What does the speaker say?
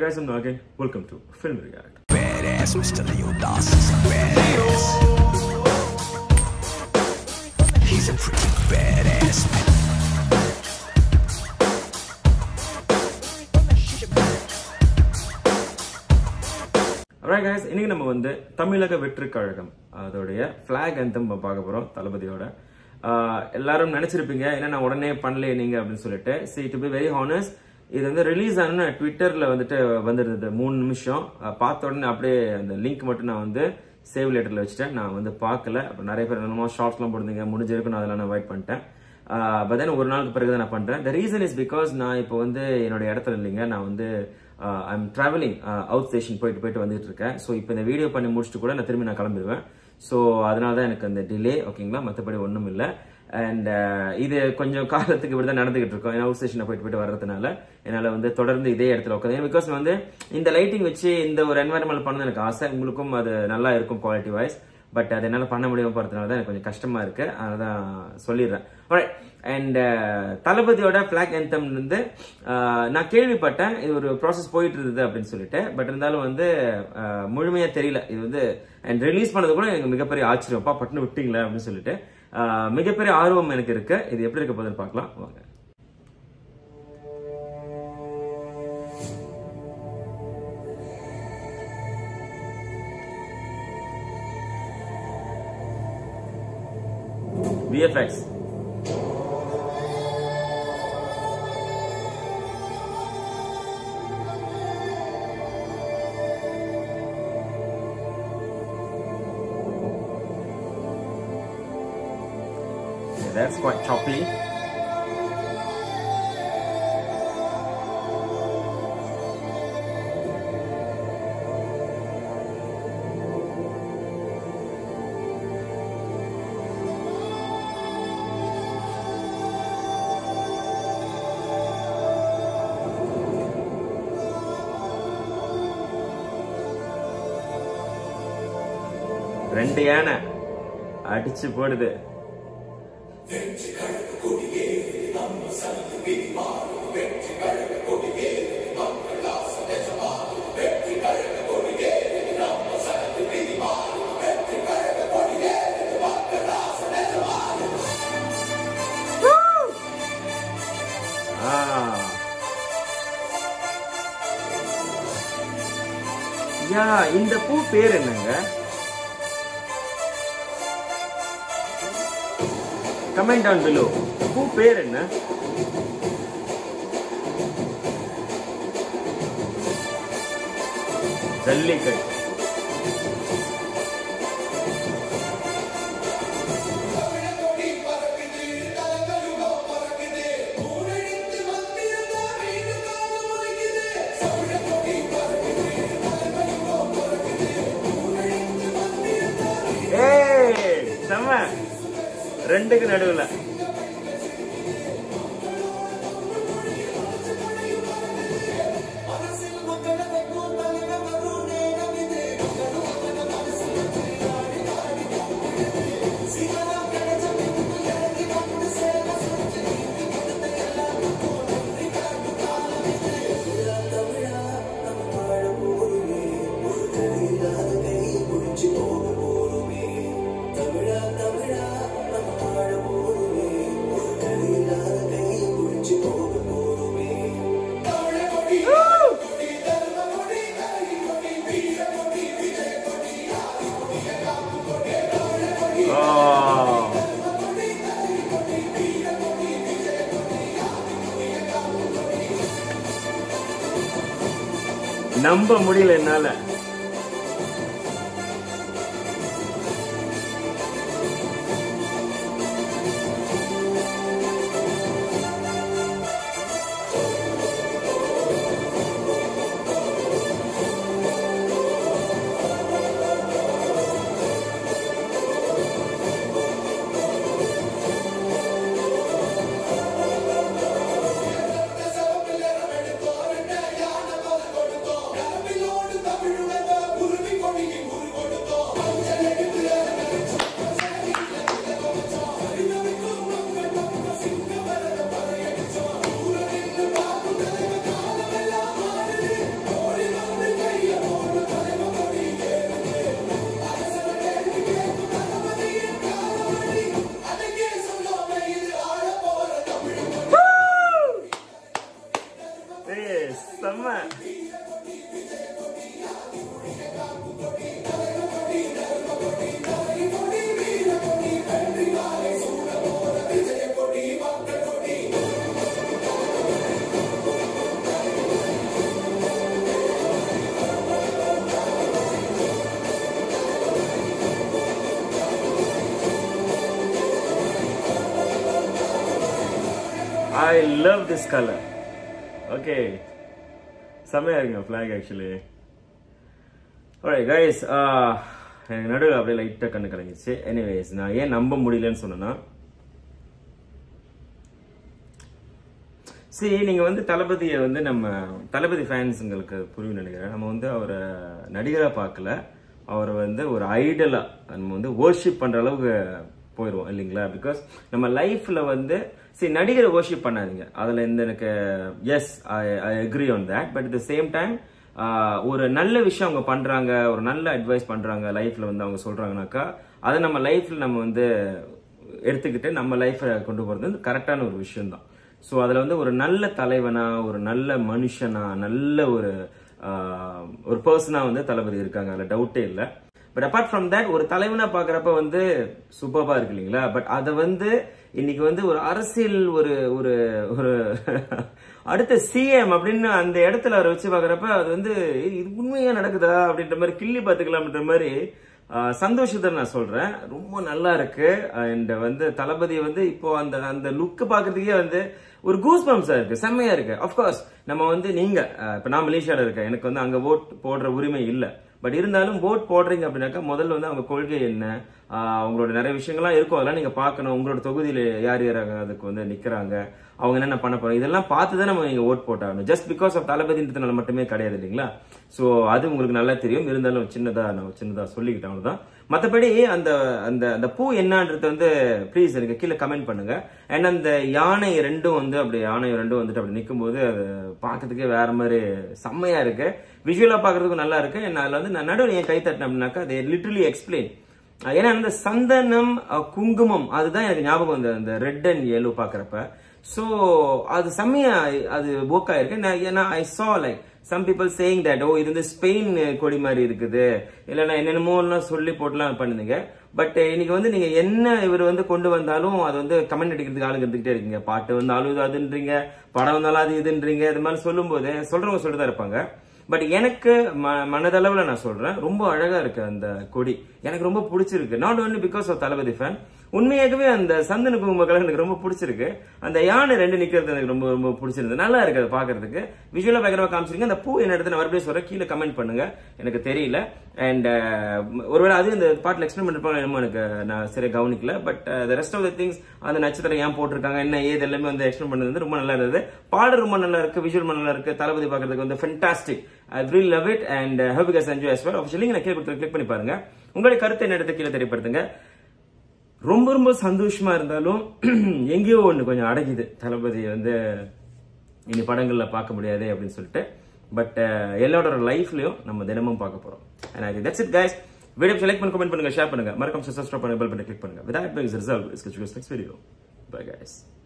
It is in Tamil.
guys, I'm Nagin. Welcome to Film React. Badass, Mr. Leo Dawson is a badass. He's a freaking badass. Alright guys, இன்னைக்கு நம்ம வந்து தமிழக வெற்றி கழகம் அதோடைய ஃபிளாக் anthem பார்க்க போறோம் தளபதியோட ஆஹ் எல்லாரும் நினைச்சிருப்பீங்க ஏன்னா நான் உடனே பண்ணலையே நீங்க அப்படின்னு சொல்லிட்டு see to be very honest இது வந்து ரிலீஸ் ஆன ட்விட்டர்ல வந்துட்டு வந்துருந்தது மூணு நிமிஷம் ஆஹ் பார்த்த உடனே அப்படியே அந்த லிங்க் மட்டும் நான் வந்து சேவ் லெட்டர்ல வச்சுட்டேன் நான் வந்து பார்க்கல அப்புறம் நிறைய பேர் என்னமோ ஷார்ட்ஸ்லாம் போடுறீங்க முடிஞ்சிருக்கு நான் அதெல்லாம் அவாய்ட் பண்ணிட்டேன் பட் தென் ஒரு நாளுக்கு பிறகு தான் நான் பண்றேன் த ரீசன் இஸ் பிகாஸ் நான் இப்போ வந்து என்னோட இடத்துல இல்லைங்க நான் வந்து ஐம் டிராவலிங் அவுட் ஸ்டேஷன் போயிட்டு போயிட்டு வந்துட்டு இருக்கேன் ஸோ இப்போ இந்த வீடியோ பண்ணி முடிச்சுட்டு கூட நான் திரும்பி நான் கிளம்பிடுவேன் ஸோ அதனால தான் எனக்கு அந்த டிலே ஓகேங்களா மற்றபடி ஒன்றும் இல்லை அண்ட் இது கொஞ்சம் காலத்துக்கு இப்படி தான் நடந்துகிட்டு இருக்கோம் ஏன்னா அவுட் ஸ்டேஷனில் போயிட்டு போயிட்டு வர்றதுனால என்னால் வந்து தொடர்ந்து இதே இடத்துல உட்காந்து பிகாஸ் வந்து இந்த லைட்டிங் வச்சு இந்த ஒரு என்வாயர்மெண்ட் பண்ணது எனக்கு ஆசை உங்களுக்கும் அது நல்லா இருக்கும் குவாலிட்டி வைஸ் பட் அது என்னால் பண்ண முடியாம போகிறதுனால தான் எனக்கு கொஞ்சம் கஷ்டமா இருக்கு அதான் சொல்லிடுறேன் அண்ட் தளபதியோட ஃபிளாக் anthem வந்து uh, நான் கேள்விப்பட்டேன் இது ஒரு ப்ராசஸ் போயிட்டு இருந்தது அப்படின்னு சொல்லிட்டு பட் இருந்தாலும் வந்து uh, முழுமையா தெரியல இது வந்து அண்ட் ரிலீஸ் பண்ணது கூட எனக்கு மிகப்பெரிய ஆச்சரியப்பா பட்டுன்னு விட்டீங்களே அப்படின்னு சொல்லிட்டு uh, மிகப்பெரிய ஆர்வம் எனக்கு இருக்கு இது எப்படி இருக்க போகுதுன்னு பார்க்கலாம் வாங்க VFX. Okay, that's quite choppy. ரெண்டு யானை அடிச்சு போடுது ஆ. யா இந்த பூ பேர் என்னங்க கமெண்ட் டவுன் பிலோ பூ பேர் என்ன ஜல்லிக்கட்டு ஏய் செம ரெண்டுக்கு நடுவுல Oh. நம்ப முடியல என்னால Tamil I love this colour okay செம்மையா இருக்குங்க ஃபிளாக் ஆக்சுவலி alright கைஸ் எனக்கு நடுவில் அப்படியே லைட்டாக கண்ணு கலங்கிச்சு எனிவேஸ் நான் ஏன் நம்ப முடியலன்னு சொன்னேன்னா சரி நீங்க வந்து தளபதியை வந்து நம்ம தளபதி ஃபேன்ஸுங்களுக்கு புரியும் நினைக்கிறேன் நம்ம வந்து அவரை நடிகரா பார்க்கல அவரை வந்து ஒரு ஐடலா நம்ம வந்து வர்ஷிப் பண்ற அளவுக்கு போயிடுவோம் இல்லைங்களா பிகாஸ் நம்ம லைஃப்ல வந்து சரி நடிகரை வர்ஷிப் பண்ணாதீங்க அதுல இந்த எனக்கு yes I I agree on that but at the same time ஒரு நல்ல விஷயம் அவங்க பண்றாங்க ஒரு நல்ல அட்வைஸ் பண்றாங்க லைஃப்ல வந்து அவங்க சொல்றாங்கனாக்கா அதை நம்ம லைஃப்ல நம்ம வந்து எடுத்துக்கிட்டு நம்ம லைஃப்பை கொண்டு போறது வந்து கரெக்டான ஒரு விஷயம் தான் ஸோ அதில் வந்து ஒரு நல்ல தலைவனா ஒரு நல்ல மனுஷனா நல்ல ஒரு ஆஹ், ஒரு பர்சனா வந்து தளபதி இருக்காங்க அதில் டவுட்டே இல்லை பட் அபார்ட் ஃப்ரம் தட் ஒரு தலைவனா பார்க்குறப்ப வந்து சூப்பராக இருக்கு இல்லைங்களா பட் அதை வந்து இன்னைக்கு வந்து ஒரு அரசியல் ஒரு ஒரு ஒரு அடுத்த சிஎம் அப்படின்னு அந்த இடத்துல அவரை வச்சு பார்க்குறப்ப அது வந்து "ஏய், இது உண்மையா நடக்குதா அப்படின்ற மாதிரி கிள்ளி பார்த்துக்கலாம்ன்ற மாதிரி ஆஹ் சந்தோஷத்தை நான் சொல்றேன் ரொம்ப நல்லா இருக்கு அண்ட் வந்து தளபதி வந்து இப்போ அந்த அந்த லுக் பாக்குறதுக்கே வந்து ஒரு கூஸ் பம்ப்ஸா இருக்கு செம்மையா இருக்கு அஃப்கோர்ஸ் நம்ம வந்து நீங்க ஆஹ் இப்ப நான் மலேசியால இருக்கேன் எனக்கு வந்து அங்க ஓட் போடுற உரிமை இல்ல பட் இருந்தாலும் ஓட் போடுறீங்க அப்படின்னாக்கா முதல்ல வந்து அவங்க கொள்கை என்ன ஆஹ் அவங்களோட நிறைய விஷயங்கள்லாம் இருக்கும் அதெல்லாம் நீங்க பார்க்கணும் உங்களோட தொகுதியில யார் யார் அதுக்கு வந்து நிக்கிறாங்க அவங்க என்னென்ன பண்ண போறாங்க இதெல்லாம் பார்த்து தான் நம்ம நீங்க ஓட் போட்டாகணும் ஜஸ்ட் பிகாஸ் ஆஃப் தளபதின்றதுனால மட்டுமே கிடையாது இல்லைங்களா சோ அது உங்களுக்கு நல்லா தெரியும் இருந்தாலும் சின்னதா நான் சின்னதா சொல்லிக்கிட்டேன் அவ்வளவுதான் மத்தபடி அந்த அந்த அந்த பூ என்னன்றது வந்து ப்ளீஸ் எனக்கு கீழே கமெண்ட் பண்ணுங்க அண்ட் அந்த யானை ரெண்டும் வந்து அப்படி யானை ரெண்டும் வந்துட்டு அப்படி நிக்கும்போது அது பார்க்கறதுக்கே வேற மாதிரி செம்மையா இருக்கு விஷுவலா பார்க்கறதுக்கும் நல்லா இருக்கு and அதுல வந்து நான் நடுவில் ஏன் கை தட்டினேன் அப்படின்னாக்கா அதை லிட்டரலி எக்ஸ்பிளைன் ஏன்னா அந்த சந்தனம் அஹ், குங்குமம் அதுதான் எனக்கு ஞாபகம் வந்து அந்த ரெட் அண்ட் yellow பாக்குறப்ப சோ அது செம்மையா அது போக்கா இருக்கு நான் ஏன்னா I saw like some people saying that oh இது வந்து ஸ்பெயின் கொடி மாதிரி இருக்குது இல்லைன்னா என்னென்னமோ எல்லாம் சொல்லி போட்டுலாம் பண்ணுங்க பட் இன்னைக்கு வந்து நீங்க என்ன இவர் வந்து கொண்டு வந்தாலும் அது வந்து கமெண்ட் அடிக்கிறதுக்கு ஆளுங்க இருந்துகிட்டே இருக்கீங்க பாட்டு வந்தாலும் இது அதுன்றீங்க படம் வந்தாலும் அது இதுன்றீங்க இது மாதிரி சொல்லும்போது சொல்றவங்க சொல்லிட்டு தான் இருப்பாங்க பட் எனக்கு ம- மனதளவுல நான் சொல்றேன் ரொம்ப அழகா இருக்கு அந்த கொடி எனக்கு ரொம்ப பிடிச்சிருக்கு not only because of Thalapathy fan உண்மையாகவே அந்த சந்தன குங்கும கலர் எனக்கு ரொம்ப பிடிச்சிருக்கு அந்த யானை ரெண்டு நிக்கிறது எனக்கு ரொம்ப ரொம்ப பிடிச்சிருந்தது நல்லா இருக்கு அதை பாக்குறதுக்கு விஷுவலா பயங்கரமா காமிச்சிருங்க அந்த பூ என்ன இடத்துல நான் மறுபடியும் சொல்றேன் கீழே கமெண்ட் பண்ணுங்க எனக்கு தெரியல அண்ட் ஒருவேளை அது இந்த பாட்டில் எக்ஸ்பிளைன் பண்ணிருப்பாங்க என்னமோ எனக்கு நான் சரியா கவனிக்கல but the rest of the things அந்த நட்சத்திரம் ஏன் போட்டிருக்காங்க என்ன ஏது எல்லாமே வந்து எக்ஸ்பிளைன் பண்ணது வந்து ரொம்ப நல்லா இருந்தது பாடல் ரொம்ப நல்லா இருக்கு விஷுவல் ரொம்ப நல்லா இருக்கு தளபதி பார்க்கறதுக்கு வந்து fantastic I real love it and how guys enjoy as well officially நான் கீழே கிளிக் பண்ணி பாருங்க உங்களுடைய கருத்தை என்ன எடுத்து கீழே தெரியப்படுத்துங்க ரொம்ப ரொம்ப சந்தோஷமா இருந்தாலும் எங்கேயோ ஒண்ணு கொஞ்சம் அடங்குது தளபதி வந்து இனி படங்கள்ல பார்க்க முடியாது அப்படின்னு சொல்லிட்டு பட் எல்லாரோட லைஃப்லயும் நம்ம தினமும் பார்க்க போறோம் and that's it guys video select பண்ணி கமெண்ட் பண்ணுங்க ஷேர் பண்ணுங்க மறக்காம சப்ஸ்கிரைப் பண்ணுங்க பெல் பட்டன் கிளிக் பண்ணுங்க with that brings result is next video bye guys